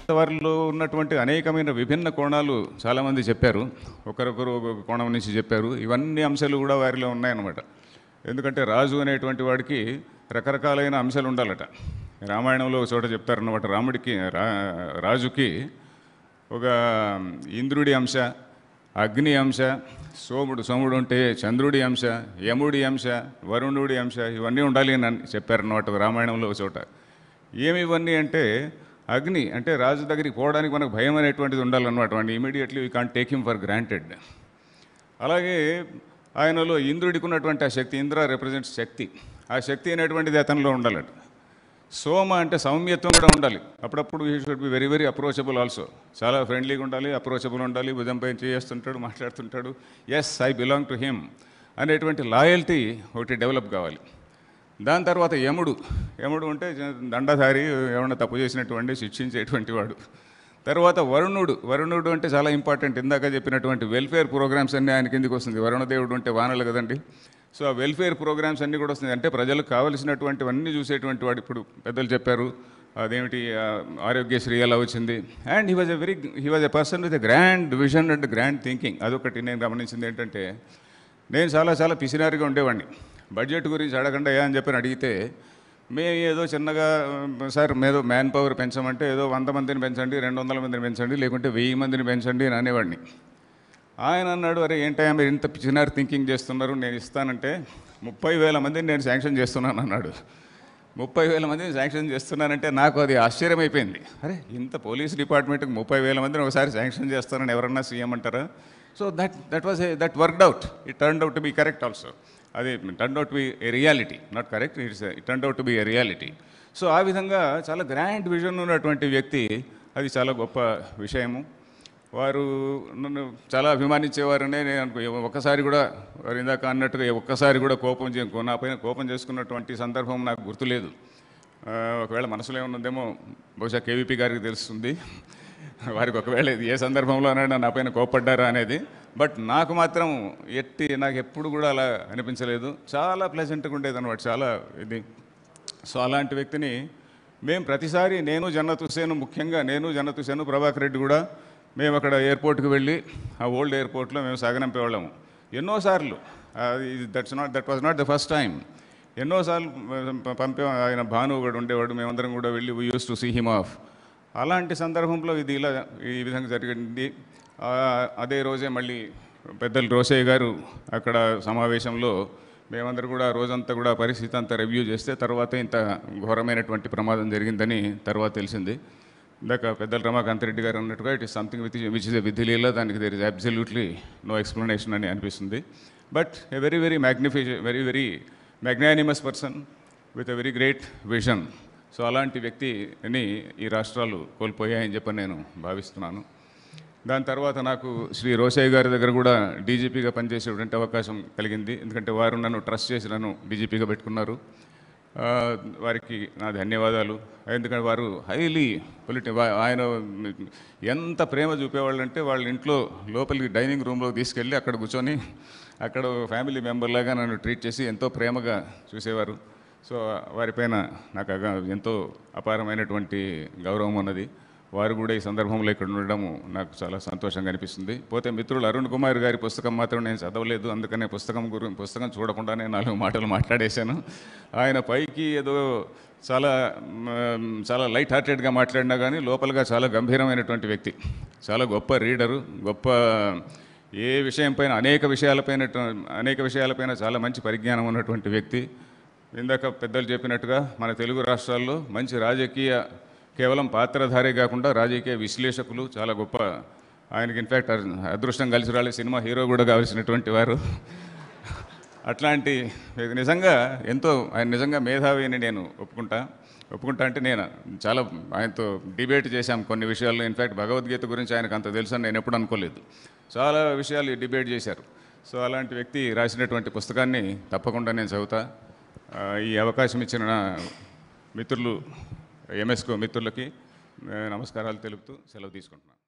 వారిలో ఉన్నటువంటి అనేకమైన విభిన్న కోణాలు చాలామంది చెప్పారు ఒకరొకరు ఒక కోణం నుంచి చెప్పారు ఇవన్నీ అంశాలు కూడా వారిలో ఉన్నాయన్నమాట ఎందుకంటే రాజు అనేటువంటి వాడికి రకరకాలైన అంశాలు ఉండాలట రామాయణంలో ఒక చోట చెప్తారన్నమాట రాముడికి రా రాజుకి ఒక ఇంద్రుడి అంశ అగ్ని అంశ సోముడు సోముడు ఉంటే చంద్రుడి అంశ యముడి అంశ వరుణుడి అంశ ఇవన్నీ ఉండాలి అని చెప్పారన్నమాట రామాయణంలో ఒక చోట ఏమి ఇవన్నీ అంటే అగ్ని అంటే రాజు దగ్గరికి పోవడానికి మనకు భయం అనేటువంటిది ఉండాలన్నమాట వాడిని immediately we can't take him for granted అలాగే ఆయనలో ఇంద్రుడికి ఉన్నటువంటి ఆ శక్తి ఇంద్ర రిప్రజెంట్స్ శక్తి ఆ శక్తి అనేటువంటిది అతనిలో ఉండాలట సోమ అంటే సౌమ్యత్వం కూడా ఉండాలి అప్పుడప్పుడు he should be very very approachable also చాలా ఫ్రెండ్లీగా ఉండాలి అప్రోచబుల్ ఉండాలి భుజం పైన చేస్తుంటాడు మాట్లాడుతుంటాడు yes I belong to him అనేటువంటి లాయల్టీ ఒకటి డెవలప్ కావాలి దాని తర్వాత యముడు యముడు అంటే దండధారి ఏమన్నా తప్పు చేసినటువంటి శిక్షించేటువంటి వాడు తర్వాత వరుణుడు వరుణుడు అంటే చాలా ఇంపార్టెంట్ ఇందాక చెప్పినటువంటి వెల్ఫేర్ ప్రోగ్రామ్స్ అన్నీ ఆయన కిందికి వస్తుంది వరుణదేవుడు అంటే వానలు కదండి సో ఆ వెల్ఫేర్ ప్రోగ్రామ్స్ అన్నీ కూడా వస్తుంది అంటే ప్రజలకు కావలసినటువంటివన్నీ చూసేటువంటి వాడు ఇప్పుడు పెద్దలు చెప్పారు అదేమిటి ఆ, ఆరోగ్యశ్రీ ఎలా వచ్చింది and he was a very he was a person with a grand vision and grand thinking అదొకటి నేను గమనించింది ఏంటంటే నేను చాలా చాలా పిసినారిగా ఉండేవాడిని బడ్జెట్ గురించి అడగండి అని చెప్పి అడిగితే మేము ఏదో చిన్నగా సార్ ఏదో మ్యాన్ పవర్ పెంచమంటే ఏదో వంద మందిని పెంచండి రెండు వందల మందిని పెంచండి లేకుంటే వెయ్యి మందిని పెంచండి అని అనేవాడిని ఆయన అన్నాడు అరే ఏంటయ్యా మీరు ఇంత పిచ్చినారు థింకింగ్ చేస్తున్నారు నేను ఇస్తానంటే ముప్పై వేల మందిని నేను శాంక్షన్ చేస్తున్నాను అన్నాడు ముప్పై వేల మందిని శాంక్షన్ చేస్తున్నానంటే నాకు అది ఆశ్చర్యమైపోయింది అరే ఇంత పోలీస్ డిపార్ట్మెంట్కి ముప్పై వేల మందిని ఒకసారి శాంక్షన్ చేస్తానని ఎవరన్నా సీఎం అంటారా so that that was that worked out it turn out to be correct also అది turn out be a reality not correct it's it turn out to be a reality so ఆ విధంగా చాలా grand vision ఉన్నటువంటి వ్యక్తి అది చాలా గొప్ప విషయము వారు నన్ను చాలా అభిమానించేవారనే నేను అనుకో ఒక్కసారి కూడా వారు ఇందాక అన్నట్టుగా ఒక్కసారి కూడా కోపం చే నా పైన కోపం చేసుకున్నటువంటి సందర్భం నాకు గుర్తులేదు ఆ, ఒకవేళ మనసులో ఏమన్నదేమో బహుశా కేవీపీ గారికి తెలుస్తుంది వారికి ఒకవేళ ఇది ఏ సందర్భంలోనైనా నా పైన కోపడ్డారా అనేది బట్ నాకు మాత్రం ఎట్టి నాకు ఎప్పుడు కూడా అలా అనిపించలేదు చాలా ప్లెజెంట్గా ఉండేది అనమాట చాలా ఇది సో అలాంటి వ్యక్తిని మేము ప్రతిసారి నేను జన్నత్ హుసేన్ ముఖ్యంగా నేను జన్నత్ హుసేన్ ప్రభాకర్ రెడ్డి కూడా మేము అక్కడ ఎయిర్పోర్ట్కి వెళ్ళి ఆ ఓల్డ్ ఎయిర్పోర్ట్లో మేము సాగనంపేవాళ్ళము ఎన్నోసార్లు that's not that was not the first time ఎన్నోసార్లు ప- పంపే ఆయన భాను కూడా ఉండేవాడు మేమందరం కూడా వెళ్ళి we use to see him off అలాంటి సందర్భంలో ఇది ఇలా ఈ విధంగా జరిగింది ఆ, అదే రోజే మళ్ళీ పెద్దలు రోసయ్య గారు అక్కడ సమావేశంలో మేమందరూ కూడా రోజంతా కూడా పరిస్థితి అంతా రివ్యూ చేస్తే తర్వాత ఇంత ఘోరమైనటువంటి ప్రమాదం జరిగిందని తర్వాత తెలిసింది ఇందాక పెద్దల రమాకాంత్ రెడ్డి గారు అన్నట్టుగా it is something with which is a విధిలీల దానికి there is absolutely no explanation అని అనిపిస్తుంది but a very very magnifi very very magnanimous person with a very great vision so అలాంటి వ్యక్తిని ఈ రాష్ట్రాలు కోల్పోయాయని చెప్పి నేను భావిస్తున్నాను దాని తర్వాత నాకు శ్రీ రోషయ్య గారి దగ్గర కూడా డీజీపీగా పనిచేసేటువంటి అవకాశం కలిగింది ఎందుకంటే వారు నన్ను ట్రస్ట్ చేసి నన్ను డీజీపీగా పెట్టుకున్నారు ఆ, వారికి నా ధన్యవాదాలు ఎందుకంటే వారు హైలీ పొలిటి ఆయన ఎంత ప్రేమ చూపేవాళ్ళంటే వాళ్ళ ఇంట్లో లోపలికి డైనింగ్ రూమ్లో తీసుకెళ్ళి అక్కడ కూర్చొని అక్కడ ఫ్యామిలీ మెంబర్ లాగా నన్ను ట్రీట్ చేసి ఎంతో ప్రేమగా చూసేవారు సో వారిపైన నాకు అగా- ఎంతో అపారమైనటువంటి గౌరవం ఉన్నది వారు కూడా ఈ సందర్భంలో ఇక్కడ ఉండడం నాకు చాలా సంతోషంగా అనిపిస్తుంది పోతే మిత్రులు అరుణ్ కుమార్ గారి పుస్తకం మాత్రం నేను చదవలేదు అందుకనే పుస్తకం గురి పుస్తకం చూడకుండానే నాలుగు మాటలు మాట్లాడేశాను ఆయన పైకి ఏదో చాలా మ్, చాలా లైట్ హార్టెడ్గా మాట్లాడినా కానీ లోపలగా చాలా గంభీరమైనటువంటి వ్యక్తి చాలా గొప్ప రీడరు గొప్ప ఏ విషయంపైన అనేక విషయాలపైన అనేక విషయాలపైన చాలా మంచి పరిజ్ఞానం ఉన్నటువంటి వ్యక్తి ఇందాక పెద్దలు చెప్పినట్టుగా మన తెలుగు రాష్ట్రాల్లో మంచి రాజకీయ కేవలం పాత్రధారే కాకుండా రాజకీయ విశ్లేషకులు చాలా గొప్ప ఆయనకి ఇన్ఫ్యాక్ట్ అదృష్టం కలిసి రాలే సినిమా హీరో కూడా కావాల్సినటువంటి వారు అట్లాంటి నిజంగా ఎంతో ఆయన నిజంగా మేధావి అని నేను ఒప్పుకుంటా ఒప్పుకుంటా అంటే నేను చాలా ఆయనతో డిబేట్ చేశాం కొన్ని విషయాల్లో ఇన్ఫ్యాక్ట్ భగవద్గీత గురించి ఆయనకు అంత తెలుసు అని నేను ఎప్పుడు అనుకోలేదు చాలా విషయాలు డిబేట్ చేశారు సో అలాంటి వ్యక్తి రాసినటువంటి పుస్తకాన్ని తప్పకుండా నేను చదువుతా ఆ, ఈ అవకాశం ఇచ్చిన నా మిత్రులు ఎంఎస్కో మిత్రులకి ఆ, నమస్కారాలు తెలుపుతూ సెలవు తీసుకుంటున్నాను